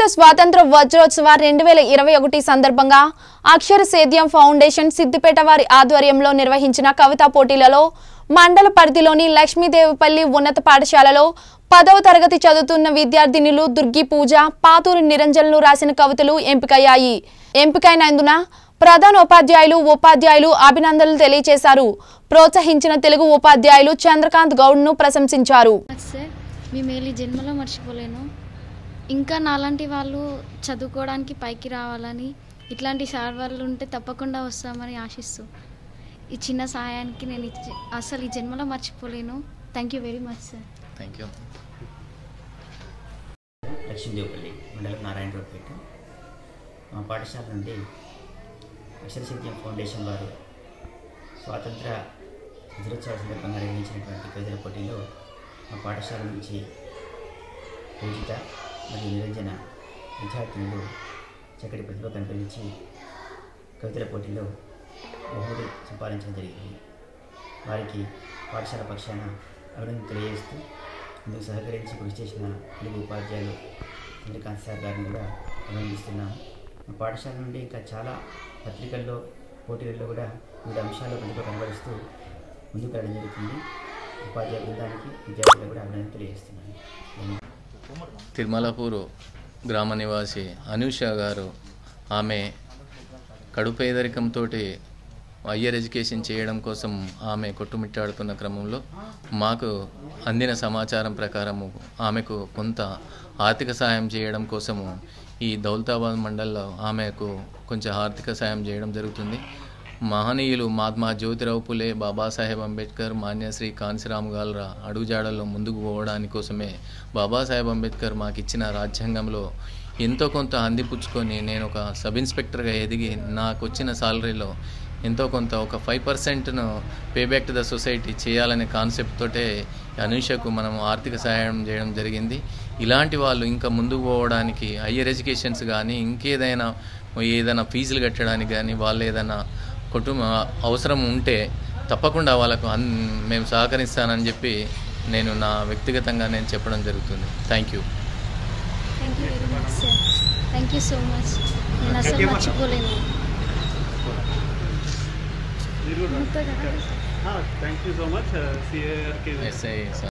స్వాతంత్ర వజ్రోత్సవ రెండు వేల ఇరవై ఒకటి సందర్భంగా అక్షర సేద్యం ఫౌండేషన్ సిద్దిపేట వారి ఆధ్వర్యంలో నిర్వహించిన కవితా పోటీలలో మండల పరిధిలోని లక్ష్మీదేవిపల్లి ఉన్నత పాఠశాలలో పదవ తరగతి చదువుతున్న విద్యార్థినులు దుర్గి పూజ పాతూరు నిరంజన్లు రాసిన కవితలు ఎంపికయ్యాయి ఎంపికైనందున ప్రధాన ఉపాధ్యాయులు ఉపాధ్యాయులు అభినందనలు తెలియజేశారు ప్రోత్సహించిన తెలుగు ఉపాధ్యాయులు చంద్రకాంత్ గౌడ్ను ప్రశంసించారు సార్ మేము ఈ జన్మలో మర్చిపోలేను ఇంకా నాలాంటి వాళ్ళు చదువుకోవడానికి పైకి రావాలని ఇట్లాంటి సార్ వాళ్ళు ఉంటే తప్పకుండా వస్తామని ఆశిస్తూ ఈ చిన్న సహాయానికి నేను ఇచ్చి- అసలు ఈ జన్మలో మర్చిపోలేను thank you very much sir thank you Lakshmidevapalli మండలం నారాయణరావుపేట మా పాఠశాల నుండి అక్షరసిద్ధ్యం ఫౌండేషన్ వారు స్వాతంత్ర దినోత్సవ సందర్భంగా నిర్వహించినటువంటి కవితల పోటీలో మా పాఠశాల నుంచి పూజిత మరియు నిరంజన విద్యార్థినులు చక్కటి ప్రతిభ కనిపించి కవితల పోటీలో బహుమతి సంపాదించడం జరిగింది వారికి పాఠశాల పక్షాన అభినందన తెలియజేస్తూ ఇందుకు సహకరించి కృషి చేసిన తెలుగు ఉపాధ్యాయులు చంద్రకాంత్ సార్ గారిని కూడా అభినందిస్తున్నాము మా పాఠశాల నుండి ఇంకా చాలా పత్రికల్లో పోటీలలో కూడా వివిధ అంశాల్లో ప్రతిభ కనబరుస్తూ ముందుకు వెళ్ళడం జరుగుతుంది ఉపాధ్యాయ బృందానికి విద్యార్థులకు కూడా అభినందన తెలియజేస్తున్నాను ధన్యవాదాలు. తిరుమలపూరు గ్రామ నివాసి అనూష గారు ఆమె కడు పేదరికంతో హయ్యర్ ఎడ్యుకేషన్ చేయడం కోసం ఆమె కొట్టుమిట్టాడుతున్న క్రమంలో మాకు అందిన సమాచారం ప్రకారము ఆమెకు కొంత ఆర్థిక సాయం చేయడం కోసము ఈ దౌలతాబాద్ మండల్లో ఆమెకు కొంచెం ఆర్థిక సాయం చేయడం జరుగుతుంది మహనీయులు మహాత్మా జ్యోతిరావు పులే బాబాసాహెబ్ అంబేద్కర్ మాన్యశ్రీ కాంశీరామ్ గాల్రా అడుగుజాడల్లో ముందుకు పోవడానికి కోసమే బాబాసాహెబ్ అంబేద్కర్ మాకు ఇచ్చిన రాజ్యాంగంలో ఎంతో కొంత అందిపుచ్చుకొని నేను ఒక సబ్ ఇన్స్పెక్టర్గా ఎదిగి నాకు వచ్చిన సాలరీలో ఎంతో కొంత ఒక ఫైవ్ పర్సెంట్ను pay back to the society చేయాలనే కాన్సెప్ట్ తోటే అనూషకు మనం ఆర్థిక సహాయం చేయడం జరిగింది ఇలాంటి వాళ్ళు ఇంకా ముందుకు పోవడానికి హయ్యర్ ఎడ్యుకేషన్స్ కానీ ఇంకేదైనా ఏదైనా ఫీజులు కట్టడానికి కానీ వాళ్ళు ఏదైనా కుటుంబ అవసరం ఉంటే తప్పకుండా వాళ్ళకు అన్ మేము సహకరిస్తానని చెప్పి నేను నా వ్యక్తిగతంగా నేను చెప్పడం జరుగుతుంది thank you thank you very much sir thank you so much నేను అసలు మర్చిపోలేను థ్యాంక్ యూ సో మచ్ సిఏఆర్కే ఎస్ఐ